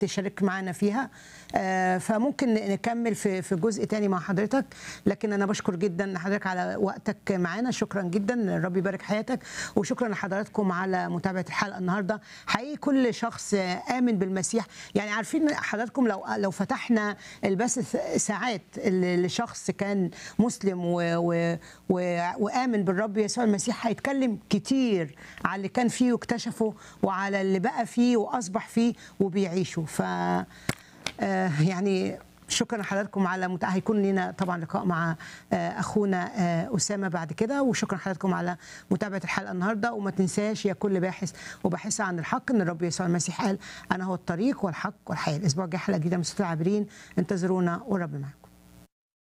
تشارك معنا فيها آه، فممكن نكمل في في جزء تاني مع حضرتك لكن انا بشكر جدا حضرتك على وقتك معانا شكرا جدا الرب يبارك حياتك وشكرا لحضراتكم على متابعه الحلقه النهارده حقيقي كل شخص امن بالمسيح يعني عارفين حضراتكم لو لو فتحنا البث ساعات لشخص كان مسلم و و و وامن بالرب يسوع المسيح هيتكلم كتير على اللي كان فيه واكتشفه وعلى اللي بقى فيه واصبح فيه وبيعيشه ف آه، يعني شكرا لحضراتكم على مت... هيكون لنا طبعا لقاء مع آه، اخونا آه، اسامه بعد كده وشكرا لحضراتكم على متابعه الحلقه النهارده وما تنساش يا كل باحث وباحثه عن الحق ان الرب يسوع المسيح قال انا هو الطريق والحق والحياه الاسبوع الجاي حلقه جديده من صوت العابرين انتظرونا والرب معكم